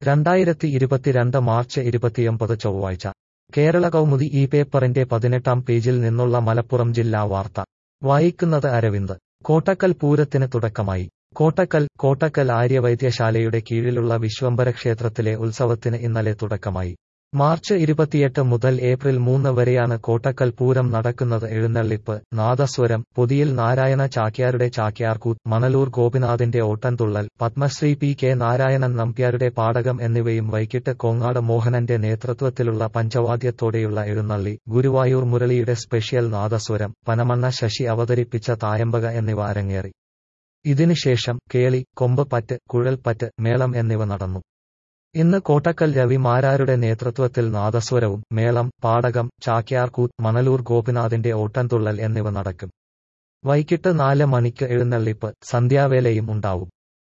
രണ്ടായിരത്തി ഇരുപത്തിരണ്ട് മാർച്ച് ഇരുപത്തിയൊമ്പത് ചൊവ്വാഴ്ച കേരള കൗമുദി ഈ പേപ്പറിന്റെ പതിനെട്ടാം പേജിൽ നിന്നുള്ള മലപ്പുറം ജില്ലാ വാർത്ത വായിക്കുന്നത് അരവിന്ദ് കോട്ടക്കൽ പൂരത്തിന് തുടക്കമായി കോട്ടക്കൽ കോട്ടക്കൽ ആര്യവൈദ്യശാലയുടെ കീഴിലുള്ള വിശ്വംഭര ക്ഷേത്രത്തിലെ ഉത്സവത്തിന് ഇന്നലെ തുടക്കമായി മാർച്ച് ഇരുപത്തിയെട്ട് മുതൽ ഏപ്രിൽ മൂന്ന് വരെയാണ് കോട്ടക്കൽ പൂരം നടക്കുന്നത് എഴുന്നള്ളിപ്പ് നാദസ്വരം പൊതിയിൽ നാരായണ ചാക്യാരുടെ ചാക്യാർകൂത്ത് മണലൂർ ഗോപിനാഥിന്റെ ഓട്ടൻതുള്ളൽ പത്മശ്രീ പി കെ നാരായണൻ നമ്പ്യാരുടെ പാടകം എന്നിവയും വൈകിട്ട് കോങ്ങാട് മോഹനന്റെ നേതൃത്വത്തിലുള്ള പഞ്ചവാദ്യത്തോടെയുള്ള എഴുന്നള്ളി ഗുരുവായൂർ മുരളിയുടെ സ്പെഷ്യൽ നാദസ്വരം പനമണ്ണ ശശി അവതരിപ്പിച്ച തായമ്പക എന്നിവ അരങ്ങേറി ഇതിനുശേഷം കേളി കൊമ്പ് കുഴൽപ്പറ്റ് മേളം എന്നിവ നടന്നു ഇന്ന് കോട്ടക്കൽ രവി മാരാരുടെ നേതൃത്വത്തിൽ നാദസ്വരവും മേളം പാടകം ചാക്യാർകൂത്ത് മണലൂർ ഗോപിനാഥിന്റെ ഓട്ടൻതുള്ളൽ എന്നിവ നടക്കും വൈകിട്ട് നാല് മണിക്ക് എഴുന്നള്ളിപ്പ് സന്ധ്യാവേലയും ഉണ്ടാവും